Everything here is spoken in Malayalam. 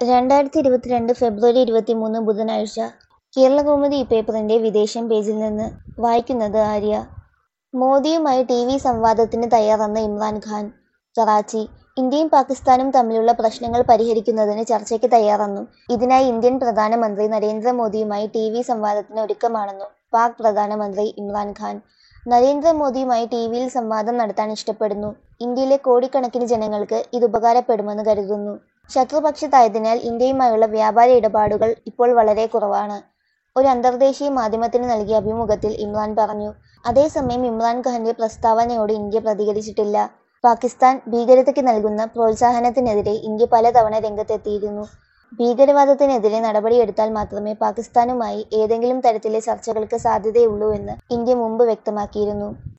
രണ്ടായിരത്തി ഇരുപത്തിരണ്ട് ഫെബ്രുവരി ഇരുപത്തിമൂന്ന് ബുധനാഴ്ച കേരളകൗമുദി പേപ്പറിന്റെ വിദേശം പേജിൽ നിന്ന് വായിക്കുന്നത് ആര്യ മോദിയുമായി ടി വി സംവാദത്തിന് തയ്യാറെന്ന് ഇമ്രാൻഖാൻ കറാച്ചി ഇന്ത്യയും പാകിസ്ഥാനും തമ്മിലുള്ള പ്രശ്നങ്ങൾ പരിഹരിക്കുന്നതിന് ചർച്ചയ്ക്ക് തയ്യാറെന്നും ഇതിനായി ഇന്ത്യൻ പ്രധാനമന്ത്രി നരേന്ദ്രമോദിയുമായി ടി വി സംവാദത്തിന് ഒരുക്കമാണെന്നും പാക് പ്രധാനമന്ത്രി ഇമ്രാൻഖാൻ നരേന്ദ്രമോദിയുമായി ടി വിയിൽ സംവാദം നടത്താൻ ഇഷ്ടപ്പെടുന്നു ഇന്ത്യയിലെ കോടിക്കണക്കിന് ജനങ്ങൾക്ക് ഇത് ഉപകാരപ്പെടുമെന്ന് കരുതുന്നു ശത്രുപക്ഷത്തായതിനാൽ ഇന്ത്യയുമായുള്ള വ്യാപാര ഇടപാടുകൾ ഇപ്പോൾ വളരെ കുറവാണ് ഒരു അന്തർദേശീയ മാധ്യമത്തിന് നൽകിയ അഭിമുഖത്തിൽ ഇമ്രാൻ പറഞ്ഞു അതേസമയം ഇമ്രാൻഖാന്റെ പ്രസ്താവനയോട് ഇന്ത്യ പ്രതികരിച്ചിട്ടില്ല പാകിസ്ഥാൻ ഭീകരതയ്ക്ക് നൽകുന്ന പ്രോത്സാഹനത്തിനെതിരെ ഇന്ത്യ പലതവണ രംഗത്തെത്തിയിരുന്നു ഭീകരവാദത്തിനെതിരെ നടപടിയെടുത്താൽ മാത്രമേ പാകിസ്ഥാനുമായി ഏതെങ്കിലും തരത്തിലെ ചർച്ചകൾക്ക് സാധ്യതയുള്ളൂ എന്ന് ഇന്ത്യ മുമ്പ് വ്യക്തമാക്കിയിരുന്നു